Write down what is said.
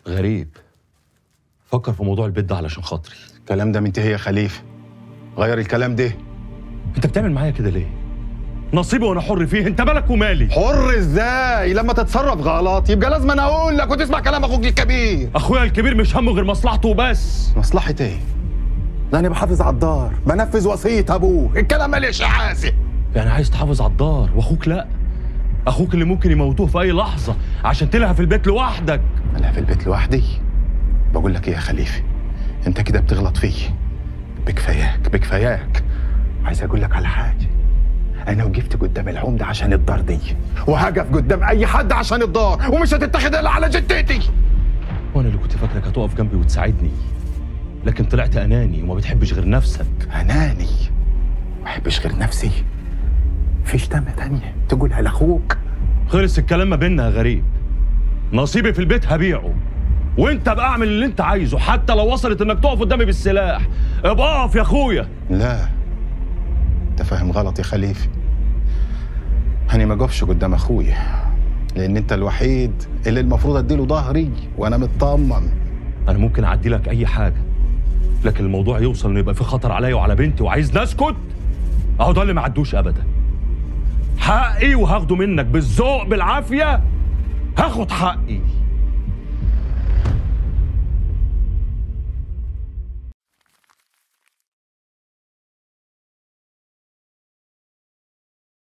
غريب فكر في موضوع البيت ده علشان خاطري الكلام ده منتهي يا خليفه غير الكلام ده انت بتعمل معايا كده ليه نصيبي وانا حر فيه انت مالك ومالي حر ازاي لما تتصرف غلط يبقى لازم انا اقول لك وتسمع كلام اخوك الكبير اخويا الكبير مش همه غير مصلحته وبس مصلحة ايه ده انا بحافظ على الدار بنفذ وصية ابوه الكلام ماليش حاسب يعني عايز تحافظ على الدار واخوك لا اخوك اللي ممكن يموتوه في اي لحظه عشان تلهى في البيت لوحدك انا في البيت لوحدي بقول لك ايه يا خليفه انت كده بتغلط فيا بكفاياك بكفاياك عايز اقول لك على حاجه انا وقفت قدام العمده عشان الدار دي وهقف قدام اي حد عشان الدار ومش هتتاخد الا على جدتي وانا اللي كنت فاكرك هتقف جنبي وتساعدني لكن طلعت اناني وما بتحبش غير نفسك اناني ما احبش غير نفسي فيش تامة تانية تقولها لاخوك خلص الكلام ما بيننا يا غريب نصيبي في البيت هبيعه وانت بقى اعمل اللي انت عايزه حتى لو وصلت انك تقف قدامي بالسلاح ابقى اقف يا اخويا لا انت فاهم غلط يا خليفه انا ما اقفش قدام اخويا لان انت الوحيد اللي المفروض اديله ظهري وانا مطمن انا ممكن اعدي لك اي حاجه لكن الموضوع يوصل انه يبقى في خطر عليا وعلى بنتي وعايز نسكت اهو ده اللي ما عدوش ابدا حقي وهاخده منك بالذوق بالعافيه هاخد حقي